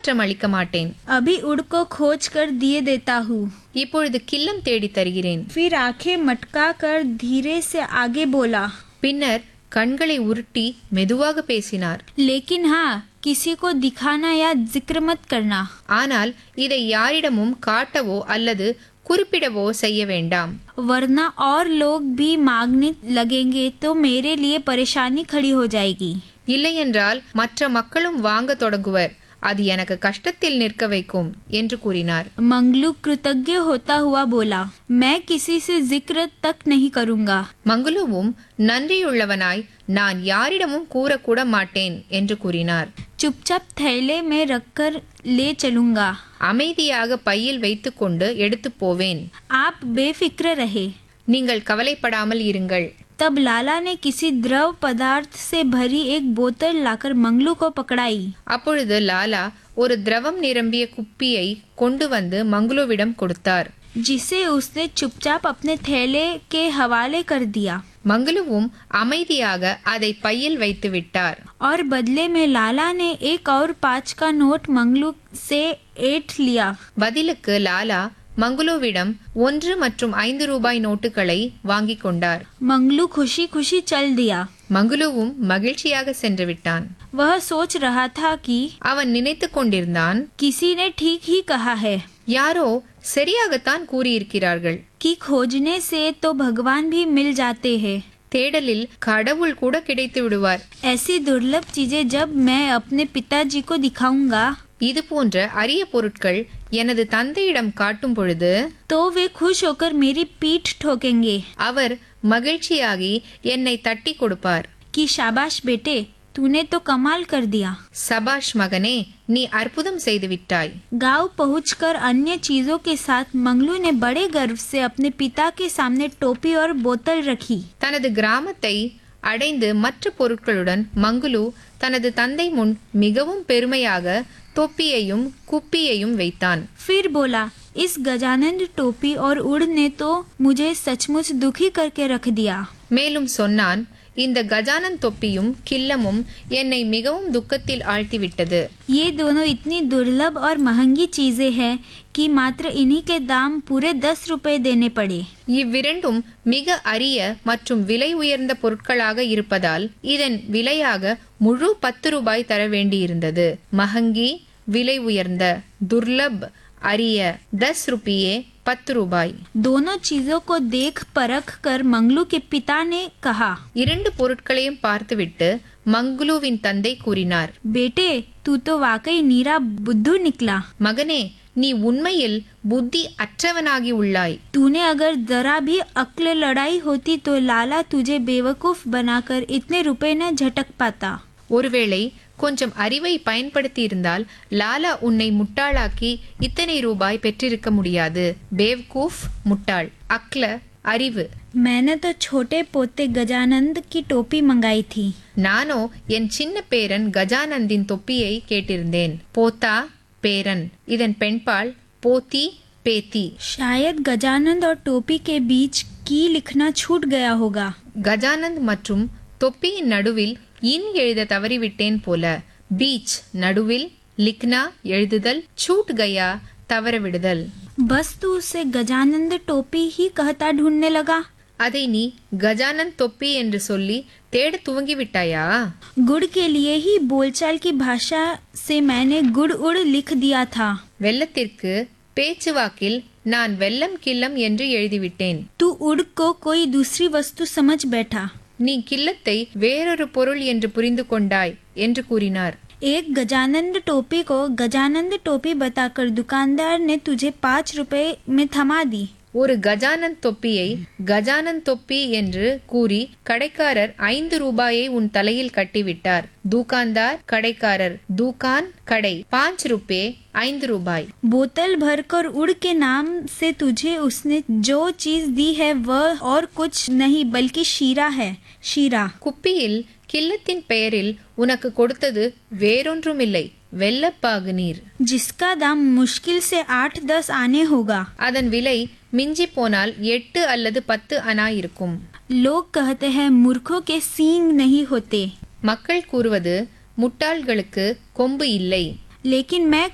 ஏமாற்றம் அளிக்க மாட்டேன் अभी उड़ को खोज कर दिए देता हूँ இப்பொழுது கில்லம் தேடி தருகிறேன் फिर आंखें मटका कर धीरे से आगे बोला பின்னர் கண்களை உருட்டி மெதுவாக பேசினார் लेकिन हाँ किसी को दिखाना या जिक्र मत करना ஆனால் இதை யாரிடமும் காட்டவோ அல்லது குறிப்பிடவோ செய்ய வேண்டாம் वरना और लोग भी मांगने लगेंगे तो मेरे लिए परेशानी खड़ी हो जाएगी இல்லையென்றால் மற்ற மக்களும் வாங்க தொடங்குவர் அது எனக்கு கஷ்டத்தில் நிற்க வைக்கும் என்று கூறினார் मंगलू कृतज्ञ होता हुआ बोला मैं किसी से जिक्र तक नहीं करूंगा மங்குலுவும் நன்றியுள்ளவனாய் நான் யாரிடமும் கூறக்கூட மாட்டேன் என்று கூறினார் चुपचाप थैले में रखकर ले चलूंगा அமைதியாக பையில் வைத்துக்கொண்டு எடுத்துப் போவேன் आप बेफिक्र रहे நீங்கள் கவலைப்படாமல் இருங்கள் तब लाला ने किसी द्रव पदार्थ से भरी एक बोतल लाकर मंगलू को पकड़ाई அப்பொழுது லாலா ஒரு திரவம் நிரம்பிய குப்பியை கொண்டு வந்து மங்குலுவிடம் கொடுத்தார் जिसे उसने चुपचाप अपने थैले के हवाले कर दिया மங்குலுவும் அமைதியாக அதை பையில் வைத்து விட்டார் और बदले में लाला ने एक और पाँच का नोट मंगलू से ऐठ लिया பதிலுக்கு லாலா மங்குலுவிடம் ஒன்று மற்றும் ஐந்து ரூபாய் நோட்டுகளை வாங்கிக் கொண்டார் मंगलू खुशी खुशी चल दिया மங்குலுவும் மகிழ்ச்சியாக சென்று விட்டான் वह सोच रहा था कि அவன் நினைத்து கொண்டிருந்தான் किसी ने ठीक ही कहा है யாரோ சரியாகத்தான் கூறியிருக்கிறார்கள் कि खोजने से तो भगवान भी मिल जाते हैं தேடலில் கடவுள் கூட கிடைத்து விடுவார் ऐसी दुर्लभ चीजें जब मैं अपने पिताजी को दिखाऊंगा இது போன்ற அரிய பொருட்கள் எனது தந்தையிடம் காட்டும் பொழுது तो वे खुश होकर मेरी पीठ ठोकेंगे அவர் மகிழ்ச்சியாகி என்னை தட்டி கொடுப்பார் कि शाबाश बेटे तूने तो कमाल कर दिया சபாஷ் மகனே நீ அற்புதம் செய்து விட்டாய் गांव पहुंचकर अन्य चीजों के साथ मंगलू ने बड़े गर्व से अपने पिता के सामने टोपी और बोतल रखी தனது கிராமத்தை அடைந்து மற்ற பொருட்களுடன் மங்குலு தனது தந்தை முன் மிகவும் பெருமையாக தொப்பியையும் குப்பியையும் வைத்தான் फिर बोला इस गजानंद टोपी और उड़ ने तो मुझे सचमुच दुखी करके रख दिया மேலும் சொன்னான் இந்த கஜானன் தொப்பியும் கில்லமும் என்னை மிகவும் துக்கத்தில் ஆழ்த்திவிட்டது ये दोनों इतनी दुर्लभ और महंगी चीजें हैं कि मात्र इन्हीं के दाम पूरे दस रुपए देने पड़े இவ்விரண்டும் மிக அரிய மற்றும் விலை உயர்ந்த பொருட்களாக இருப்பதால் இதன் விலையாக முழு பத்து ரூபாய் தர வேண்டியிருந்தது மஹங்கி விலை உயர்ந்த துர்லப் அரிய தஸ் ருபியே பத்து ரூபாய் दोनों चीजों को देख परख कर मंगलू के पिता ने कहा இரண்டு பொருட்களையும் பார்த்துவிட்டு மங்குலுவின் தந்தை கூறினார் बेटे तू तो वाकई नीरा बुद्धू निकला மகனே நீ உண்மையில் புத்தி அற்றவனாகி உள்ளாய் तूने अगर जरा भी अक्ल लड़ाई होती तो लाला तुझे बेवकूफ बनाकर इतने रुपए न झटक पाता ஒருவேளை கொஞ்சம் அறிவை பயன்படுத்தி இருந்தால் லாலா உன்னை முட்டாளாக்கி இத்தனை ரூபாய் பெற்றிருக்க முடியாது பேவ்கூஃப் முட்டாள் அக்ல அறிவு मैंने तो छोटे पोते गजानंद की टोपी मंगाई थी நானோ என் சின்ன பேரன் கஜானந்தின் தொப்பியை கேட்டிருந்தேன் போத்தா பேரன் இதன் பெண்பாள் போத்தி பேத்தி शायद गजानंद और टोपी के बीच की लिखना छूट गया होगा கஜானந்த் மற்றும் தொப்பியின் நடுவில் இன் எழுத தவறிவிட்டேன் போல பீச் நடுவில் லிக்னா எழுதுதல் சூட் கயா தவறவிடுதல் बस तू उसे गजानंद टोपी ही कहता ढूंढने लगा அதை நீ கஜானந்த் தொப்பி என்று சொல்லி தேட துவங்கி விட்டாயா गुड़ के लिए ही बोलचाल की भाषा से मैंने गुड़ उड़ लिख दिया था வெள்ளத்திற்கு பேச்சுவாக்கில் நான் வெள்ளம் கில்லம் என்று எழுதிவிட்டேன் तू उड़ को कोई दूसरी वस्तु समझ बैठा நீ கில்லத்தை வேறொரு பொருள் என்று புரிந்து கொண்டாய் என்று கூறினார் एक गजानंद टोपी को गजानंद टोपी बताकर दुकानदार ने तुझे पाँच रुपए में थमा दी ஒரு கஜானந்த் தொப்பியை கஜானந்த் தொப்பி என்று கூறி கடைக்காரர் ஐந்து ரூபாயை உன் தலையில் கட்டிவிட்டார் தூகான்தார் கடைக்காரர் தூகான் கடை பாஞ்ச் ருப்பே ஐந்து ரூபாய் बोतल भरकर उड़ के नाम से तुझे उसने जो चीज दी है वह और कुछ नहीं बल्कि शीरा है शीरा குப்பியில் கில்லத்தின் பெயரில் உனக்கு கொடுத்தது வேறொன்றுமில்லை வெள்ளப்பாகு நீர் जिसका दाम मुश्किल से आठ दस आने होगा அதன் விலை மிஞ்சி போனால் எட்டு அல்லது பத்து அனா இருக்கும் लोग कहते हैं मूर्खों के सींग नहीं होते மக்கள் கூறுவது முட்டாள்களுக்கு கொம்பு இல்லை लेकिन मैं